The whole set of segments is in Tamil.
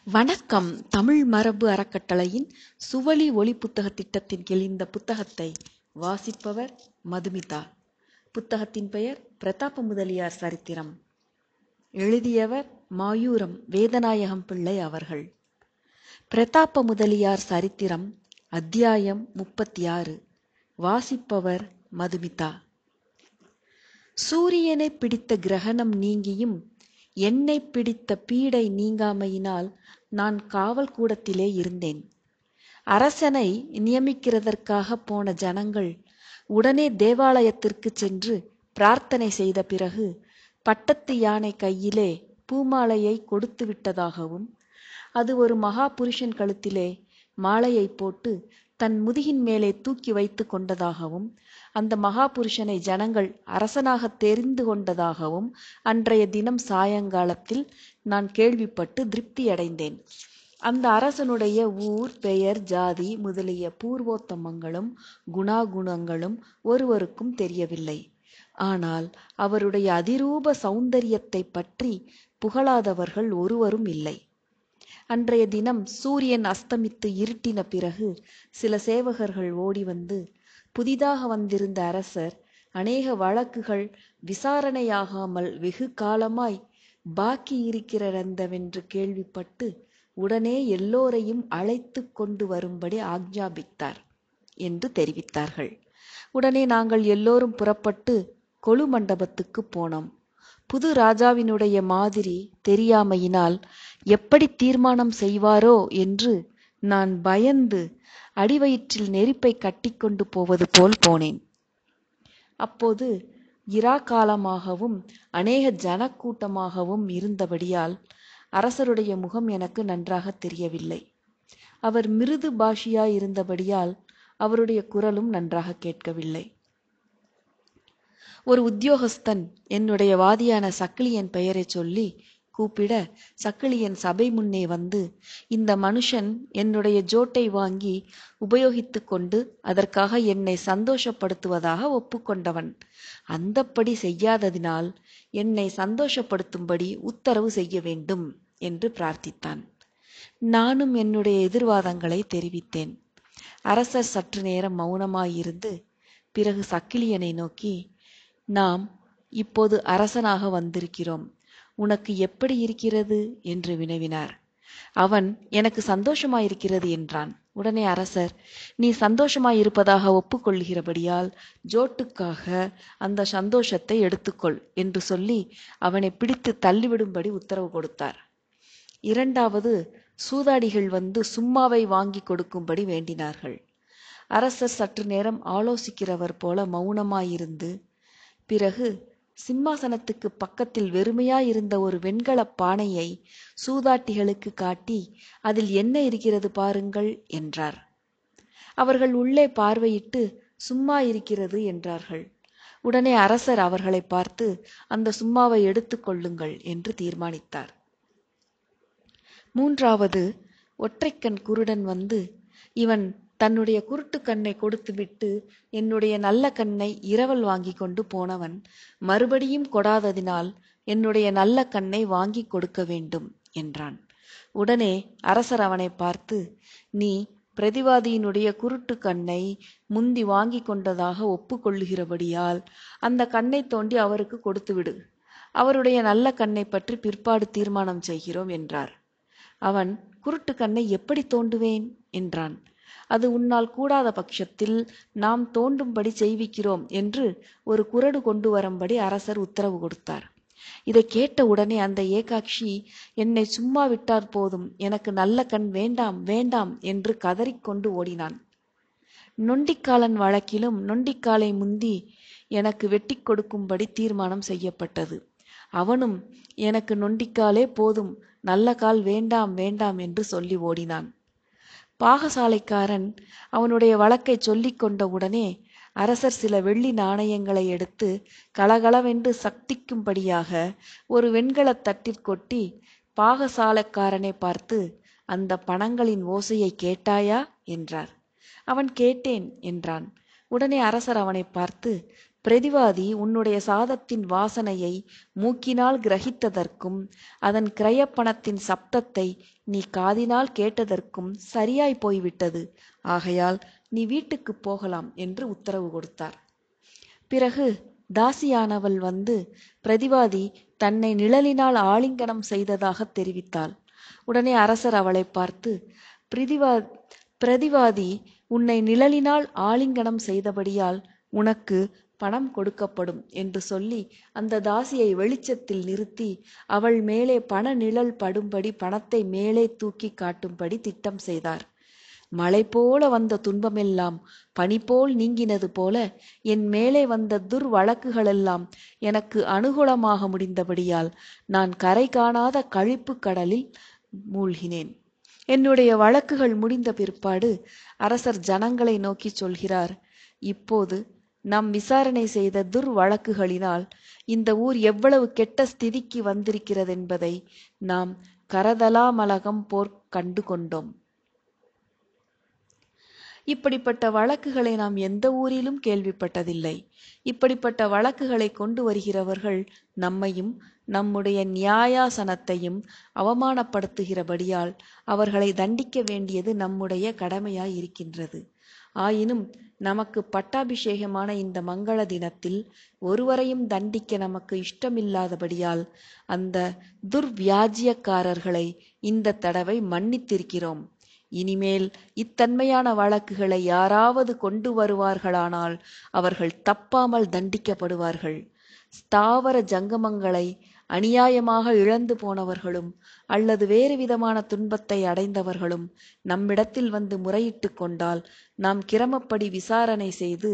வணக்கம் தமிழ் மரபு அறக்கட்டளையின் சுவழி ஒலி புத்தக திட்டத்தின் கீழ் இந்த புத்தகத்தை வாசிப்பவர் மதுமிதா புத்தகத்தின் பெயர் பிரதாப முதலியார் சரித்திரம் எழுதியவர் மாயூரம் வேதநாயகம் பிள்ளை அவர்கள் பிரதாப முதலியார் சரித்திரம் அத்தியாயம் முப்பத்தி ஆறு வாசிப்பவர் மதுமிதா சூரியனை பிடித்த கிரகணம் நீங்கியும் என்னை பிடித்த பீடை நீங்காமையினால் நான் காவல் கூடத்திலே இருந்தேன் அரசனை நியமிக்கிறதற்காக போன ஜனங்கள் உடனே தேவாலயத்திற்கு சென்று பிரார்த்தனை செய்த பிறகு பட்டத்து யானை கையிலே பூமாலையை கொடுத்து விட்டதாகவும் அது ஒரு மகா புருஷன் கழுத்திலே மாலையை போட்டு தன் முதுகின் மேலே தூக்கி வைத்து கொண்டதாகவும் அந்த மகா புருஷனை ஜனங்கள் அரசனாக தெரிந்து கொண்டதாகவும் அன்றைய தினம் சாயங்காலத்தில் நான் கேள்விப்பட்டு திருப்தியடைந்தேன் அந்த அரசனுடைய ஊர் பெயர் ஜாதி முதலிய பூர்வோத்தமங்களும் குணாகுணங்களும் ஒருவருக்கும் தெரியவில்லை ஆனால் அவருடைய அதிரூப சௌந்தரியத்தை பற்றி புகழாதவர்கள் ஒருவரும் இல்லை அன்றைய தினம் சூரியன் அஸ்தமித்து இருட்டின பிறகு சில சேவகர்கள் ஓடி வந்து புதிதாக வந்திருந்த அரசர் அநேக வழக்குகள் விசாரணையாகாமல் வெகு காலமாய் பாக்கி இருக்கிறதென்று கேள்விப்பட்டு உடனே எல்லோரையும் அழைத்து கொண்டு வரும்படி ஆக்ஞாபித்தார் என்று தெரிவித்தார்கள் உடனே நாங்கள் எல்லோரும் புறப்பட்டு கொழு மண்டபத்துக்கு போனோம் புது ராஜாவினுடைய மாதிரி தெரியாமையினால் எப்படி தீர்மானம் செய்வாரோ என்று நான் பயந்து அடிவயிற்றில் நெருப்பை கட்டிக்கொண்டு போவது போல் போனேன் அப்போது இரா காலமாகவும் அநேக ஜனக்கூட்டமாகவும் இருந்தபடியால் அரசருடைய முகம் எனக்கு நன்றாக தெரியவில்லை அவர் மிருது பாஷியாய் இருந்தபடியால் அவருடைய குரலும் நன்றாக கேட்கவில்லை ஒரு உத்தியோகஸ்தன் என்னுடைய வாதியான சக்கிலியன் பெயரை சொல்லி கூப்பிட சக்கிலியன் சபை முன்னே வந்து இந்த மனுஷன் என்னுடைய ஜோட்டை வாங்கி உபயோகித்து கொண்டு அதற்காக என்னை சந்தோஷப்படுத்துவதாக ஒப்புக்கொண்டவன் அந்தப்படி செய்யாததினால் என்னை சந்தோஷப்படுத்தும்படி உத்தரவு செய்ய வேண்டும் என்று பிரார்த்தித்தான் நானும் என்னுடைய எதிர்வாதங்களை தெரிவித்தேன் அரசர் சற்று நேரம் மௌனமாயிருந்து பிறகு சக்கிலியனை நோக்கி நாம் இப்போது அரசனாக வந்திருக்கிறோம் உனக்கு எப்படி இருக்கிறது என்று வினவினார் அவன் எனக்கு சந்தோஷமாயிருக்கிறது என்றான் உடனே அரசர் நீ சந்தோஷமாயிருப்பதாக ஒப்புக்கொள்கிறபடியால் ஜோட்டுக்காக அந்த சந்தோஷத்தை எடுத்துக்கொள் என்று சொல்லி அவனை பிடித்து தள்ளிவிடும்படி உத்தரவு கொடுத்தார் இரண்டாவது சூதாடிகள் வந்து சும்மாவை வாங்கி கொடுக்கும்படி வேண்டினார்கள் அரசர் சற்று நேரம் ஆலோசிக்கிறவர் போல மௌனமாயிருந்து பிறகு சிம்மாசனத்துக்கு பக்கத்தில் வெறுமையாயிருந்த ஒரு வெண்கல பானையை சூதாட்டிகளுக்கு காட்டி அதில் என்ன இருக்கிறது பாருங்கள் என்றார் அவர்கள் உள்ளே பார்வையிட்டு சும்மா இருக்கிறது என்றார்கள் உடனே அரசர் அவர்களை பார்த்து அந்த சும்மாவை எடுத்துக் கொள்ளுங்கள் என்று தீர்மானித்தார் மூன்றாவது ஒற்றைக்கண் குருடன் வந்து இவன் தன்னுடைய குருட்டு கண்ணை கொடுத்துவிட்டு என்னுடைய நல்ல கண்ணை இரவல் வாங்கி கொண்டு போனவன் மறுபடியும் கொடாததினால் என்னுடைய நல்ல கண்ணை வாங்கி கொடுக்க வேண்டும் என்றான் உடனே அரசர் அவனை பார்த்து நீ பிரதிவாதியினுடைய குருட்டு கண்ணை முந்தி வாங்கி கொண்டதாக ஒப்புக்கொள்ளுகிறபடியால் அந்த கண்ணை தோண்டி அவருக்கு கொடுத்துவிடு அவருடைய நல்ல கண்ணை பற்றி பிற்பாடு தீர்மானம் செய்கிறோம் என்றார் அவன் குருட்டு கண்ணை எப்படி தோண்டுவேன் என்றான் அது உன்னால் கூடாத பட்சத்தில் நாம் தோண்டும்படி செய்விக்கிறோம் என்று ஒரு குரடு கொண்டு வரும்படி அரசர் உத்தரவு கொடுத்தார் இதை கேட்ட உடனே அந்த ஏகாட்சி என்னை சும்மா விட்டார் போதும் எனக்கு நல்ல கண் வேண்டாம் வேண்டாம் என்று கதறிக்கொண்டு ஓடினான் நொண்டிக்காலன் வழக்கிலும் நொண்டிக்காலை முந்தி எனக்கு வெட்டி கொடுக்கும்படி தீர்மானம் செய்யப்பட்டது அவனும் எனக்கு நொண்டிக்காலே போதும் நல்ல கால் வேண்டாம் வேண்டாம் என்று சொல்லி ஓடினான் பாகசாலைக்காரன் அவனுடைய வழக்கை சொல்லிக் கொண்ட உடனே அரசர் சில வெள்ளி நாணயங்களை எடுத்து கலகலவென்று சக்திக்கும்படியாக ஒரு வெண்கலத் தட்டில் கொட்டி பாகசாலைக்காரனை பார்த்து அந்த பணங்களின் ஓசையை கேட்டாயா என்றார் அவன் கேட்டேன் என்றான் உடனே அரசர் அவனை பார்த்து பிரதிவாதி உன்னுடைய சாதத்தின் வாசனையை மூக்கினால் கிரகித்ததற்கும் அதன் கிரயப்பணத்தின் சப்தத்தை நீ காதினால் கேட்டதற்கும் சரியாய் போய்விட்டது ஆகையால் நீ வீட்டுக்கு போகலாம் என்று உத்தரவு கொடுத்தார் பிறகு தாசியானவள் வந்து பிரதிவாதி தன்னை நிழலினால் ஆலிங்கனம் செய்ததாக தெரிவித்தாள் உடனே அரசர் அவளை பார்த்து பிரதிவா பிரதிவாதி உன்னை நிழலினால் ஆலிங்கனம் செய்தபடியால் உனக்கு பணம் கொடுக்கப்படும் என்று சொல்லி அந்த தாசியை வெளிச்சத்தில் நிறுத்தி அவள் மேலே பண நிழல் படும்படி பணத்தை மேலே தூக்கி காட்டும்படி திட்டம் செய்தார் மழை போல வந்த துன்பமெல்லாம் பனி போல் நீங்கினது போல என் மேலே வந்த துர் வழக்குகளெல்லாம் எனக்கு அனுகூலமாக முடிந்தபடியால் நான் கரை காணாத கழிப்பு கடலில் மூழ்கினேன் என்னுடைய வழக்குகள் முடிந்த பிற்பாடு அரசர் ஜனங்களை நோக்கி சொல்கிறார் இப்போது நாம் விசாரணை செய்த துர் வழக்குகளினால் இந்த ஊர் எவ்வளவு கெட்ட ஸ்திதிக்கு வந்திருக்கிறதென்பதை நாம் கரதலாமலகம் போர் கண்டு கொண்டோம் இப்படிப்பட்ட வழக்குகளை நாம் எந்த ஊரிலும் கேள்விப்பட்டதில்லை இப்படிப்பட்ட வழக்குகளை கொண்டு வருகிறவர்கள் நம்மையும் நம்முடைய நியாயாசனத்தையும் அவமானப்படுத்துகிறபடியால் அவர்களை தண்டிக்க வேண்டியது நம்முடைய கடமையாய் இருக்கின்றது ஆயினும் நமக்கு பட்டாபிஷேகமான இந்த மங்கள தினத்தில் ஒருவரையும் தண்டிக்க நமக்கு இஷ்டமில்லாதபடியால் அந்த துர்வியாஜியக்காரர்களை இந்த தடவை மன்னித்திருக்கிறோம் இனிமேல் இத்தன்மையான வழக்குகளை யாராவது கொண்டு வருவார்களானால் அவர்கள் தப்பாமல் தண்டிக்கப்படுவார்கள் ஸ்தாவர ஜங்கமங்களை அநியாயமாக இழந்து போனவர்களும் அல்லது வேறு விதமான துன்பத்தை அடைந்தவர்களும் நம்மிடத்தில் வந்து முறையிட்டு கொண்டால் நாம் கிரமப்படி விசாரணை செய்து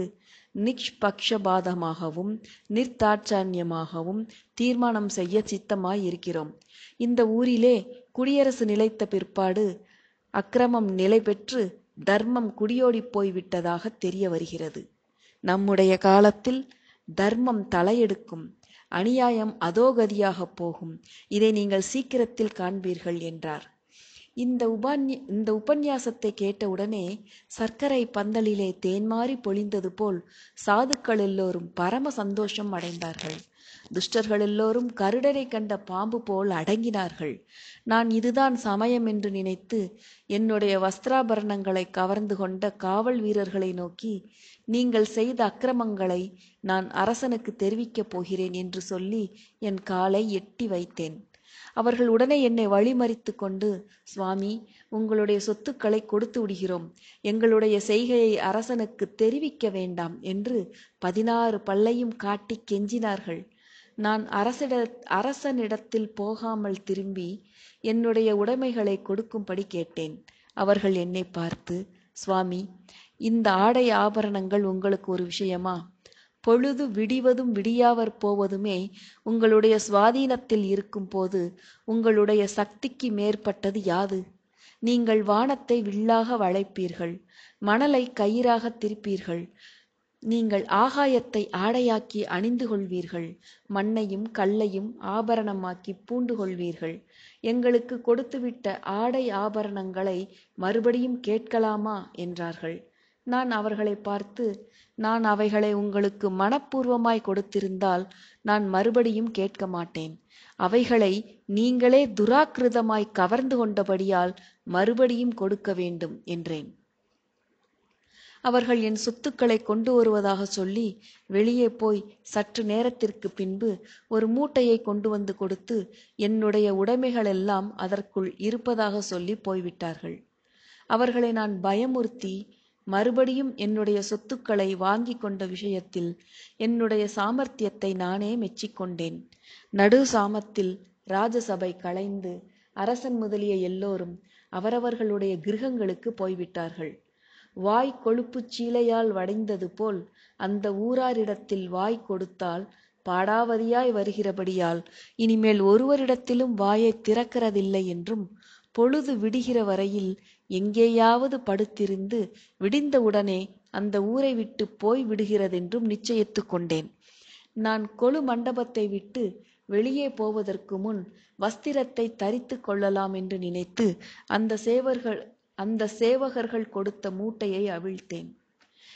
நிஷ்பக்ஷபாதமாகவும் நிர்தாட்சாண்யமாகவும் தீர்மானம் செய்ய சித்தமாய் இருக்கிறோம் இந்த ஊரிலே குடியரசு நிலைத்த பிற்பாடு அக்கிரமம் நிலை பெற்று தர்மம் குடியோடிப் போய்விட்டதாக தெரிய வருகிறது நம்முடைய காலத்தில் தர்மம் தலையெடுக்கும் அநியாயம் அதோகதியாகப் போகும் இதை நீங்கள் சீக்கிரத்தில் காண்பீர்கள் என்றார் இந்த உபான்ய இந்த உபன்யாசத்தை கேட்டவுடனே சர்க்கரை பந்தலிலே தேன்மாறி பொழிந்தது போல் சாதுக்கள் எல்லோரும் பரம சந்தோஷம் அடைந்தார்கள் துஷ்டர்கள் எல்லோரும் கருடரை கண்ட பாம்பு போல் அடங்கினார்கள் நான் இதுதான் சமயம் என்று நினைத்து என்னுடைய வஸ்திராபரணங்களை கவர்ந்து கொண்ட காவல் வீரர்களை நோக்கி நீங்கள் செய்த அக்கிரமங்களை நான் அரசனுக்கு தெரிவிக்கப் போகிறேன் என்று சொல்லி என் காலை எட்டி வைத்தேன் அவர்கள் உடனே என்னை வழிமறித்து கொண்டு சுவாமி உங்களுடைய சொத்துக்களை கொடுத்து விடுகிறோம் எங்களுடைய செய்கையை அரசனுக்கு தெரிவிக்க வேண்டாம் என்று பதினாறு பல்லையும் காட்டி கெஞ்சினார்கள் நான் அரசிட அரசனிடத்தில் போகாமல் திரும்பி என்னுடைய உடைமைகளை கொடுக்கும்படி கேட்டேன் அவர்கள் என்னை பார்த்து சுவாமி இந்த ஆடை ஆபரணங்கள் உங்களுக்கு ஒரு விஷயமா பொழுது விடிவதும் விடியாவர் போவதுமே உங்களுடைய சுவாதீனத்தில் இருக்கும்போது உங்களுடைய சக்திக்கு மேற்பட்டது யாது நீங்கள் வானத்தை வில்லாக வளைப்பீர்கள் மணலை கயிறாக திருப்பீர்கள் நீங்கள் ஆகாயத்தை ஆடையாக்கி அணிந்து கொள்வீர்கள் மண்ணையும் கல்லையும் ஆபரணமாக்கி பூண்டு கொள்வீர்கள் எங்களுக்கு கொடுத்துவிட்ட ஆடை ஆபரணங்களை மறுபடியும் கேட்கலாமா என்றார்கள் நான் அவர்களை பார்த்து நான் அவைகளை உங்களுக்கு மனப்பூர்வமாய் கொடுத்திருந்தால் நான் மறுபடியும் கேட்க மாட்டேன் அவைகளை நீங்களே துராக்கிருதமாய் கவர்ந்து கொண்டபடியால் மறுபடியும் கொடுக்க வேண்டும் என்றேன் அவர்கள் என் சொத்துக்களை கொண்டு வருவதாக சொல்லி வெளியே போய் சற்று நேரத்திற்கு பின்பு ஒரு மூட்டையை கொண்டு வந்து கொடுத்து என்னுடைய உடைமைகளெல்லாம் அதற்குள் இருப்பதாக சொல்லி போய்விட்டார்கள் அவர்களை நான் பயமுறுத்தி மறுபடியும் என்னுடைய சொத்துக்களை வாங்கி கொண்ட விஷயத்தில் என்னுடைய சாமர்த்தியத்தை நானே மெச்சிக்கொண்டேன் நடு சாமத்தில் ராஜசபை கலைந்து அரசன் முதலிய எல்லோரும் அவரவர்களுடைய கிருகங்களுக்கு போய்விட்டார்கள் வாய் கொழுப்புச் சீலையால் வடைந்தது போல் அந்த ஊராரிடத்தில் வாய் கொடுத்தால் பாடாவதியாய் வருகிறபடியால் இனிமேல் ஒருவரிடத்திலும் வாயை திறக்கிறதில்லை என்றும் பொழுது விடுகிற வரையில் எங்கேயாவது படுத்திருந்து விடிந்தவுடனே அந்த ஊரை விட்டு போய் விடுகிறதென்றும் நிச்சயித்து கொண்டேன் நான் கொழு மண்டபத்தை விட்டு வெளியே போவதற்கு முன் வஸ்திரத்தை தரித்து கொள்ளலாம் என்று நினைத்து அந்த சேவர்கள் அந்த சேவகர்கள் கொடுத்த மூட்டையை அவிழ்த்தேன்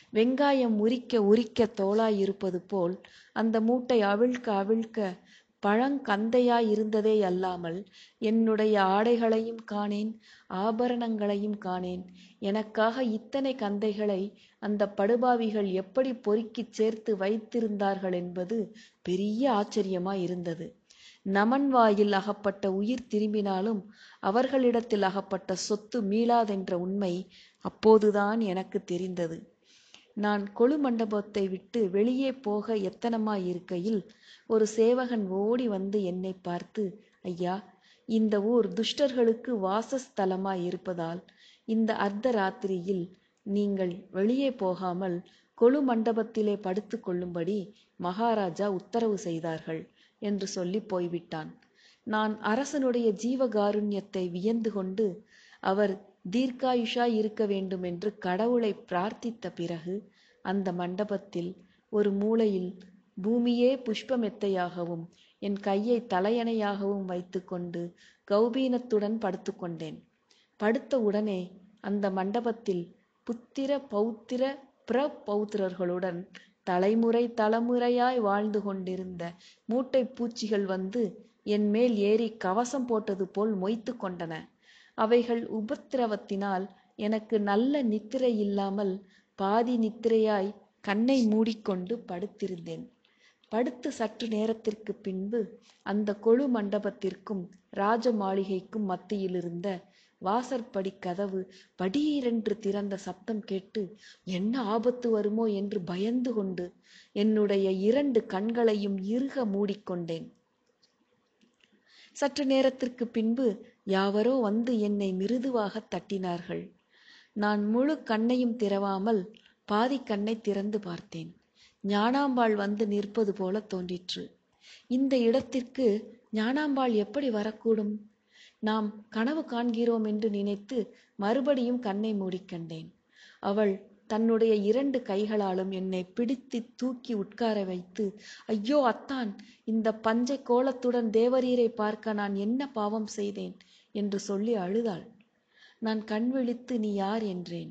வெங்காயம் உரிக்க உரிக்க தோளாய் இருப்பது போல் அந்த மூட்டை அவிழ்க்க அவிழ்க்க பழங்கந்தையாய் இருந்ததே அல்லாமல் என்னுடைய ஆடைகளையும் காணேன் ஆபரணங்களையும் காணேன் எனக்காக இத்தனை கந்தைகளை அந்த படுபாவிகள் எப்படி பொறுக்கிச் சேர்த்து வைத்திருந்தார்கள் என்பது பெரிய ஆச்சரியமாய் இருந்தது நமன் வாயில் அகப்பட்ட உயிர் திரும்பினாலும் அவர்களிடத்தில் அகப்பட்ட சொத்து மீளாதென்ற உண்மை அப்போதுதான் எனக்கு தெரிந்தது நான் கொழு மண்டபத்தை விட்டு வெளியே போக எத்தனமாய் இருக்கையில் ஒரு சேவகன் ஓடி வந்து என்னை பார்த்து ஐயா இந்த ஊர் துஷ்டர்களுக்கு வாசஸ்தலமாய் இருப்பதால் இந்த அர்த்த ராத்திரியில் நீங்கள் வெளியே போகாமல் கொழு மண்டபத்திலே படுத்து கொள்ளும்படி மகாராஜா உத்தரவு செய்தார்கள் என்று சொல்லி போய்விட்டான் நான் அரசனுடைய ஜீவகாருண்யத்தை வியந்து கொண்டு அவர் தீர்க்காயுஷாய் இருக்க வேண்டும் என்று கடவுளை பிரார்த்தித்த பிறகு அந்த மண்டபத்தில் ஒரு மூலையில் பூமியே புஷ்பமெத்தையாகவும் என் கையை தலையணையாகவும் வைத்துக்கொண்டு கௌபீனத்துடன் படுத்துக்கொண்டேன் படுத்த உடனே அந்த மண்டபத்தில் புத்திர பௌத்திர பிரபௌத்திரர்களுடன் தலைமுறை தலைமுறையாய் வாழ்ந்து கொண்டிருந்த மூட்டை பூச்சிகள் வந்து என் மேல் ஏறி கவசம் போட்டது போல் மொய்த்து கொண்டன அவைகள் உபத்திரவத்தினால் எனக்கு நல்ல நித்திரை இல்லாமல் பாதி நித்திரையாய் கண்ணை மூடிக்கொண்டு படுத்திருந்தேன் படுத்து சற்று நேரத்திற்கு பின்பு அந்த கொழு மண்டபத்திற்கும் ராஜ மாளிகைக்கும் மத்தியிலிருந்த வாசற்படி கதவு படீரென்று திறந்த சப்தம் கேட்டு என்ன ஆபத்து வருமோ என்று பயந்து கொண்டு என்னுடைய இரண்டு கண்களையும் இறுக மூடிக்கொண்டேன் சற்று நேரத்திற்கு பின்பு யாவரோ வந்து என்னை மிருதுவாக தட்டினார்கள் நான் முழு கண்ணையும் திறவாமல் பாதி கண்ணை திறந்து பார்த்தேன் ஞானாம்பாள் வந்து நிற்பது போல தோன்றிற்று இந்த இடத்திற்கு ஞானாம்பாள் எப்படி வரக்கூடும் நாம் கனவு காண்கிறோம் என்று நினைத்து மறுபடியும் கண்ணை மூடிக்கண்டேன் அவள் தன்னுடைய இரண்டு கைகளாலும் என்னை பிடித்து தூக்கி உட்கார வைத்து ஐயோ அத்தான் இந்த பஞ்சை கோலத்துடன் தேவரீரை பார்க்க நான் என்ன பாவம் செய்தேன் என்று சொல்லி அழுதாள் நான் கண் விழித்து நீ யார் என்றேன்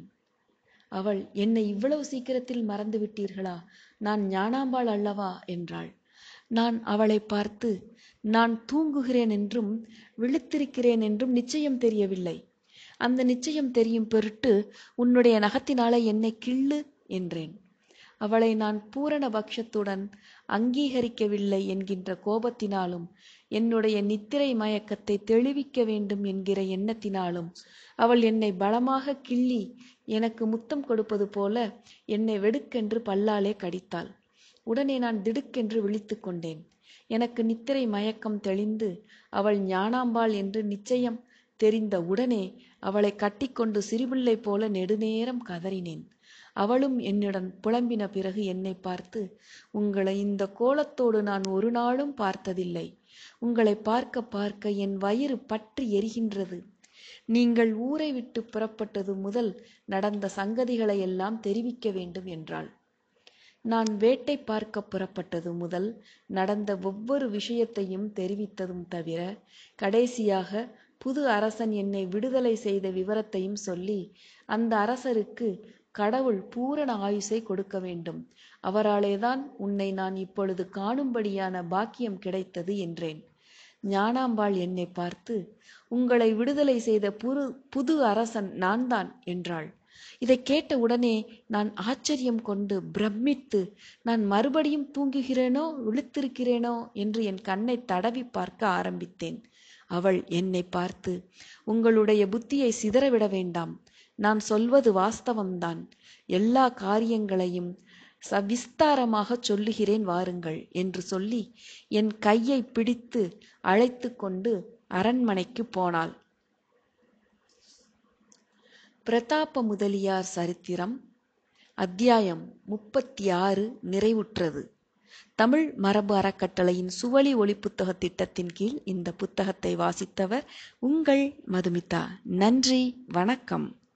அவள் என்னை இவ்வளவு சீக்கிரத்தில் மறந்து விட்டீர்களா நான் ஞானாம்பாள் அல்லவா என்றாள் நான் அவளை பார்த்து நான் தூங்குகிறேன் என்றும் விழித்திருக்கிறேன் என்றும் நிச்சயம் தெரியவில்லை அந்த நிச்சயம் தெரியும் பொருட்டு உன்னுடைய நகத்தினாலே என்னை கிள்ளு என்றேன் அவளை நான் பூரண பட்சத்துடன் அங்கீகரிக்கவில்லை என்கின்ற கோபத்தினாலும் என்னுடைய நித்திரை மயக்கத்தை தெளிவிக்க வேண்டும் என்கிற எண்ணத்தினாலும் அவள் என்னை பலமாக கிள்ளி எனக்கு முத்தம் கொடுப்பது போல என்னை வெடுக்கென்று பல்லாலே கடித்தாள் உடனே நான் திடுக்கென்று விழித்து கொண்டேன் எனக்கு நித்திரை மயக்கம் தெளிந்து அவள் ஞானாம்பாள் என்று நிச்சயம் தெரிந்த உடனே அவளை கட்டிக்கொண்டு சிறுபிள்ளை போல நெடுநேரம் கதறினேன் அவளும் என்னுடன் புலம்பின பிறகு என்னை பார்த்து உங்களை இந்த கோலத்தோடு நான் ஒரு நாளும் பார்த்ததில்லை உங்களை பார்க்க பார்க்க என் வயிறு பற்றி எரிகின்றது நீங்கள் ஊரை விட்டு புறப்பட்டது முதல் நடந்த சங்கதிகளை எல்லாம் தெரிவிக்க வேண்டும் என்றாள் நான் வேட்டை பார்க்க புறப்பட்டது முதல் நடந்த ஒவ்வொரு விஷயத்தையும் தெரிவித்ததும் தவிர கடைசியாக புது அரசன் என்னை விடுதலை செய்த விவரத்தையும் சொல்லி அந்த அரசருக்கு கடவுள் பூரண ஆயுசை கொடுக்க வேண்டும் அவராலேதான் உன்னை நான் இப்பொழுது காணும்படியான பாக்கியம் கிடைத்தது என்றேன் ஞானாம்பாள் என்னை பார்த்து உங்களை விடுதலை செய்த புது புது அரசன் நான்தான் என்றாள் இதை கேட்ட உடனே நான் ஆச்சரியம் கொண்டு பிரமித்து நான் மறுபடியும் தூங்குகிறேனோ விழித்திருக்கிறேனோ என்று என் கண்ணை தடவி பார்க்க ஆரம்பித்தேன் அவள் என்னை பார்த்து உங்களுடைய புத்தியை சிதறவிட வேண்டாம் நான் சொல்வது வாஸ்தவம்தான் எல்லா காரியங்களையும் சவிஸ்தாரமாக சொல்லுகிறேன் வாருங்கள் என்று சொல்லி என் கையை பிடித்து அழைத்து கொண்டு அரண்மனைக்கு போனாள் பிரதாப முதலியார் சரித்திரம் அத்தியாயம் முப்பத்தி ஆறு நிறைவுற்றது தமிழ் மரபு அறக்கட்டளையின் சுவழி ஒளி புத்தக திட்டத்தின் கீழ் இந்த புத்தகத்தை வாசித்தவர் உங்கள் மதுமிதா நன்றி வணக்கம்